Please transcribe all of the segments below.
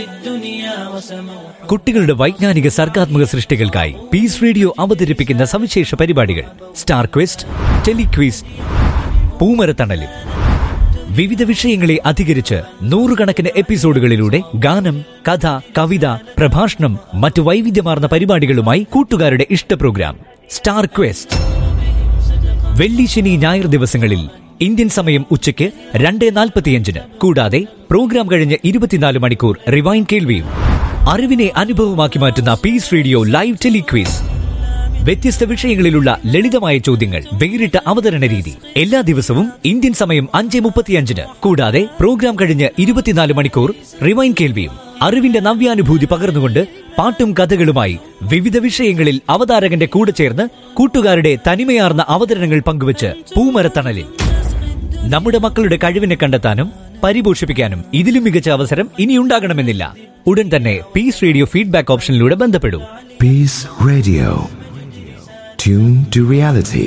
കുട്ടികളുടെ വൈജ്ഞാനിക സർഗാത്മക സൃഷ്ടികൾക്കായി പീസ് റേഡിയോ അവതരിപ്പിക്കുന്ന സവിശേഷ പരിപാടികൾ സ്റ്റാർ ക്വസ്റ്റ് ടെലിക്വിസ് പൂമരത്തണലും വിവിധ വിഷയങ്ങളെ അധികരിച്ച് നൂറുകണക്കിന് എപ്പിസോഡുകളിലൂടെ ഗാനം കഥ കവിത പ്രഭാഷണം മറ്റു വൈവിധ്യമാർന്ന പരിപാടികളുമായി കൂട്ടുകാരുടെ ഇഷ്ട പ്രോഗ്രാം സ്റ്റാർ ക്വസ്റ്റ് വെള്ളി ശനി ഞായർ ദിവസങ്ങളിൽ ഇന്ത്യൻ സമയം ഉച്ചയ്ക്ക് രണ്ട് നാൽപ്പത്തിയഞ്ചിന് കൂടാതെ പ്രോഗ്രാം കഴിഞ്ഞ് ഇരുപത്തിനാല് മണിക്കൂർ റിവൈൻ കേൾവിയും അറിവിനെ അനുഭവമാക്കി മാറ്റുന്ന പീസ് റേഡിയോ ലൈവ് ടെലിക്വീസ് വ്യത്യസ്ത വിഷയങ്ങളിലുള്ള ലളിതമായ ചോദ്യങ്ങൾ വേറിട്ട അവതരണ രീതി എല്ലാ ദിവസവും ഇന്ത്യൻ സമയം അഞ്ച് മുപ്പത്തിയഞ്ചിന് കൂടാതെ പ്രോഗ്രാം കഴിഞ്ഞ് ഇരുപത്തിനാല് മണിക്കൂർ റിവൈൻ കേൾവിയും അറിവിന്റെ നവ്യാനുഭൂതി പകർന്നുകൊണ്ട് പാട്ടും കഥകളുമായി വിവിധ വിഷയങ്ങളിൽ അവതാരകന്റെ കൂടെ ചേർന്ന് കൂട്ടുകാരുടെ തനിമയാർന്ന അവതരണങ്ങൾ പങ്കുവച്ച് പൂമരത്തണലിൽ നമ്മുടെ മക്കളുടെ കഴിവിനെ കണ്ടെത്താനും പരിപോഷിപ്പിക്കാനും ഇതിലും മികച്ച അവസരം ഇനിയുണ്ടാകണമെന്നില്ല ഉടൻ തന്നെ പീസ് റേഡിയോ ഫീഡ്ബാക്ക് ഓപ്ഷനിലൂടെ ബന്ധപ്പെടൂ Peace Radio. Tune to reality.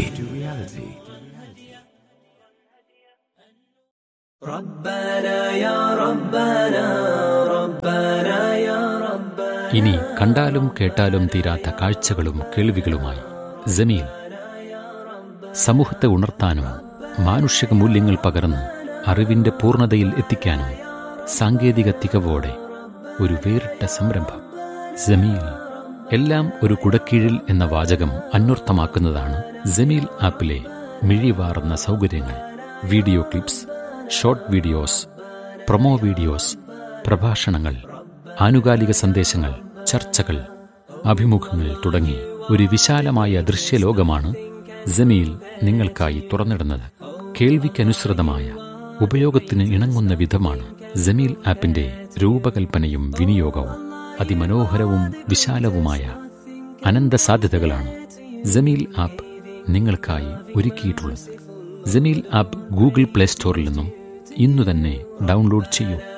ഇനി കണ്ടാലും കേട്ടാലും തീരാത്ത കാഴ്ചകളും കേൾവികളുമായി ജമീൽ സമൂഹത്തെ ഉണർത്താനും മാനുഷിക മൂല്യങ്ങൾ പകർന്ന് അറിവിന്റെ പൂർണ്ണതയിൽ എത്തിക്കാനും സാങ്കേതിക തികവോടെ ഒരു വേറിട്ട സംരംഭം ജമീൽ എല്ലാം ഒരു കുടക്കീഴിൽ എന്ന വാചകം അന്വർത്ഥമാക്കുന്നതാണ് ജമീൽ ആപ്പിലെ മിഴിവാർന്ന സൗകര്യങ്ങൾ video clips short videos promo videos പ്രഭാഷണങ്ങൾ ആനുകാലിക സന്ദേശങ്ങൾ ചർച്ചകൾ അഭിമുഖങ്ങൾ തുടങ്ങി ഒരു വിശാലമായ ദൃശ്യലോകമാണ് ജമീൽ നിങ്ങൾക്കായി തുറന്നിടുന്നത് കേൾവിക്കനുസൃതമായ ഉപയോഗത്തിന് ഇണങ്ങുന്ന വിധമാണ് ജമീൽ ആപ്പിന്റെ രൂപകൽപ്പനയും വിനിയോഗവും അതിമനോഹരവും വിശാലവുമായ അനന്ത സാധ്യതകളാണ് ജമീൽ ആപ്പ് നിങ്ങൾക്കായി ഒരുക്കിയിട്ടുള്ളത് ജമീൽ ആപ്പ് ഗൂഗിൾ പ്ലേ സ്റ്റോറിൽ നിന്നും ഇന്നു തന്നെ ഡൗൺലോഡ് ചെയ്യൂ